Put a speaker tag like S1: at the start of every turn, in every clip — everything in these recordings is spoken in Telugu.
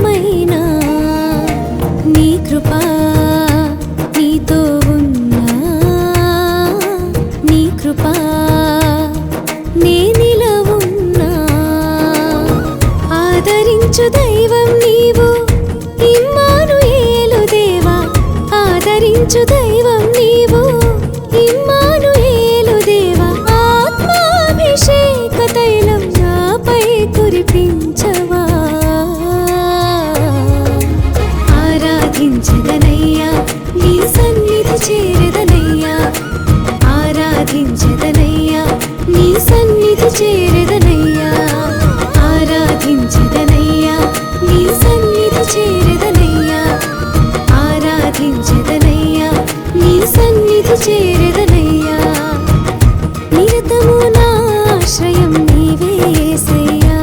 S1: నాకేమైనా నీ కృపా నీతో ఉన్నా నీ కృపా నేనిలా ఉన్నా ఆదరించు దైవం నీవు ఇమ్మానుయేలు దేవా ఆదరించు దైవం నీవు ఇమ్మానుయేలు దేవా ఆత్మాభిషేక తైలం నాపై కురిపించవా ఆరాధించదనయ్యా నీ సన్నిధి చేరదనయ్యా ఆరాధించదనయ్యా నీ సన్నిధి చేరదనయ్యా ఆరాధించదనయ్యా నీ సన్నిధి చేరదనయ్యా ఆరాధించదనయ్యా నీ సన్నిధి చేరదనయ్యా నిరతము నా ఆశ్రయం నీవే యేసయ్యా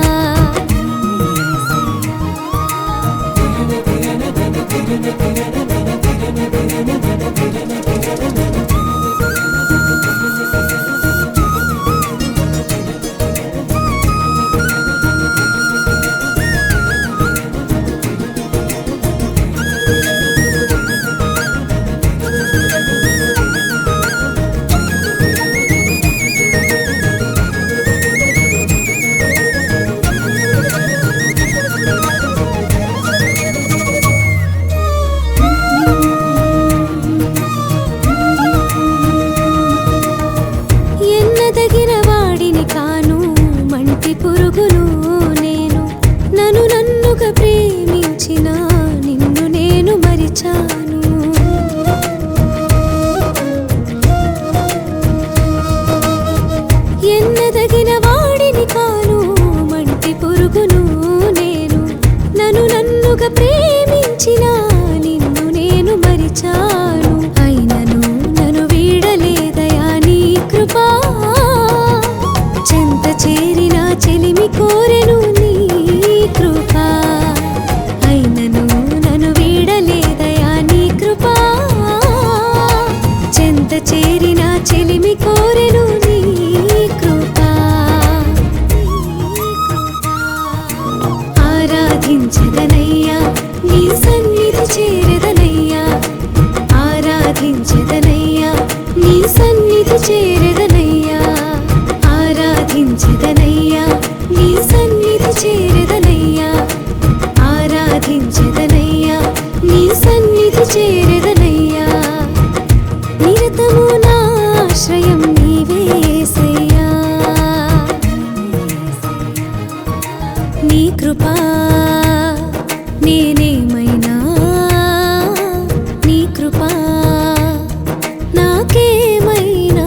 S1: ఎన్నదగిన వాడిని కాను మంటి పురుగును నేను నన్ను నన్నుగా ప్రేమించిన నిన్ను నేను మరిచాను ఎన్నదగిన వాడిని కాను మంటి పురుగును నేను నన్ను నన్నుగా ప్రేమించిన నిన్ను నేను మరిచాను అయినను నన్ను వీడలేదయా నీ కృపా చెంత చేరిన చెలిమి కోరెను నీ కృపా అయినను నన్ను వీడలేదయా నీ కృపా చెంత చేరిన చెలిమి కోరెను నీ కృపా ఆరాధించదనయ్యా నీ సన్నిధి చేరదనయ్యా ఆరాధించదనయ్యా నీ సన్నిధి చేరదనయ్యా ఆరాధించదనయ్యా నీ సన్నిధి చేరదనయ్యా ఆరాధించదనయ్యా నీ సన్నిధి చేరదనయ్యా నిరతము నా ఆశ్రయం నీవే యేసయ్యా నీ కృపా నేనేమైనా నీ కృపా నాకేమైనా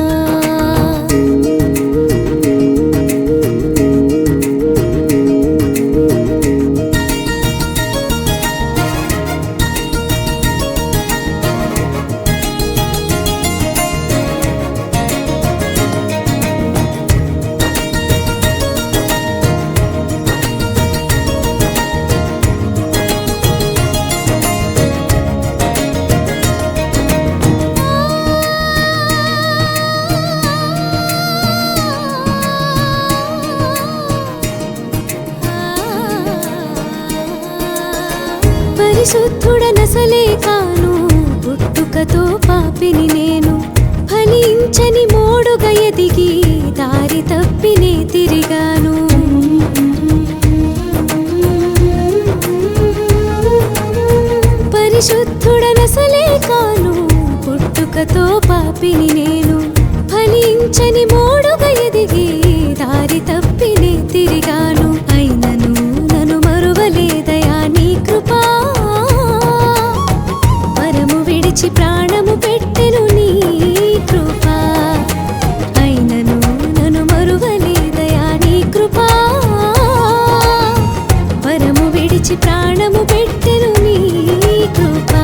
S1: పరిశుద్ధుడనసలే కాను పుట్టుకతో పాపిని నేను ఫలించని మోడుగా ఎదిగి దారి తప్పినే తిరిగాను పరిశుద్ధుడనసలే కాను పుట్టుకతో పాపిని నేను ఫలించని మోడుగా ఎదిగి దారి తప్పినే తిరిగాను అయినను నన్ను మరువలేదయా నీ కృపా వరము విడిచి ప్రాణము పెట్టెను నీ కృపా అయినను నన్ను మరువలేదయా నీ కృపా వరము విడిచి ప్రాణము పెట్టెను నీ కృపా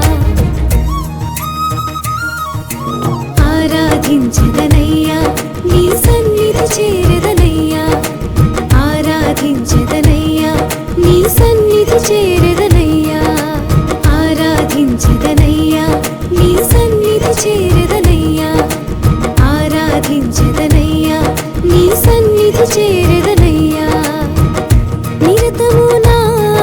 S1: ఆరాధించదనయ్యా నీ సన్నిధి చేరదనయ్యా ఆరాధించదనయ్యా నీ సన్నిధి చేరదనయ్యా ఆరాధించదనయ్యా నీ సన్నిధి చేరదనయ్యా ఆరాధించదనయ్యా నీ సన్నిధి చేరదనయ్యా నిరతము నా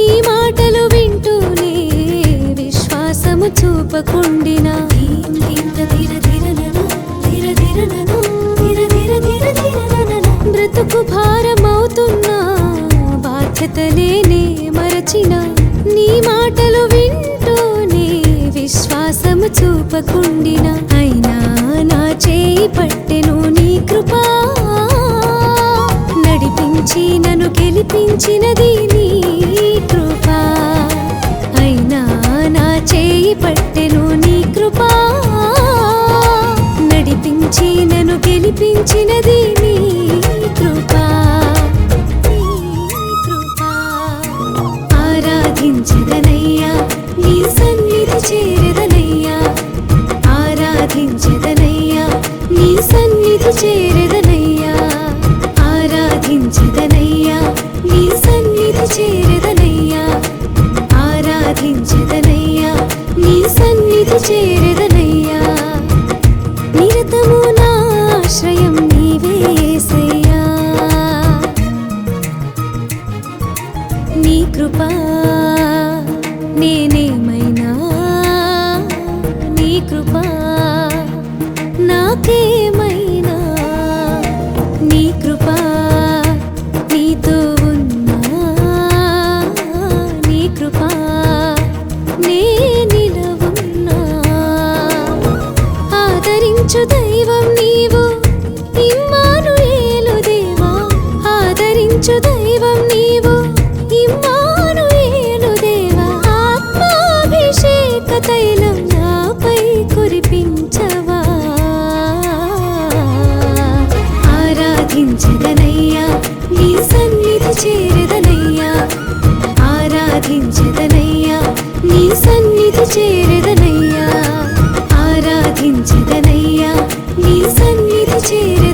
S1: నీ మాటలు వింటూనే విశ్వాసము చూపకుండినా ధీం ధీంత ధీర ధీరనను, ధీర ధీరనను, ధీర ధీర ధీర ధీరననను. బ్రతుకు భారమవుతున్నా బాధ్యతలేనే మరచిన నీ మాటలు వింటూనే విశ్వాసము చూపకుండిన అయినా నా చేయి పట్టెను నీ కృపా నడిపించి నన్ను గెలిపించినది నీ కృపా అయినా నా చేయి పట్టెను నీ కృపా నడిపించి నన్ను గెలిపించినది నీ కృపా నీ కృపా ఆరాధించదనయ్యా నీ సన్నిధి చేరదనయ్యా ఆరాధించదనయ్యా నీ సన్నిధి చేరదనయ్యా ఆరాధించదనయ్యా నీ సన్నిధి చేరదనయ్యా ఆరాధించదనయ్యా నీ సన్నిధి చేరదనయ్యా నిరతము నా ఆశ్రయం నీవే యేసయ్యా నీ కృపా నేనేమైనా నీ కృపా నాకేమైనా నీ కృపా నీతో ఉన్నా నీ కృపా నే నిలవున్నా ఆదరించు దైవం నీవు ఇమ్మానుయేలు దేవా ఆదరించు దైవం నీవు ఇమ్మానుయేలు దేవా ఆత్మాభిషేక తైలం నాపై కురిపించవా ఆరాధించదనయ్యా నీ సన్నిధి చేరదనయ్యా ఆరాధించదనయ్యా నీ సన్నిధి చేరదనయ్యా ఆరాధించదనయ్యా నీ సన్నిధి చేరదనయ్యా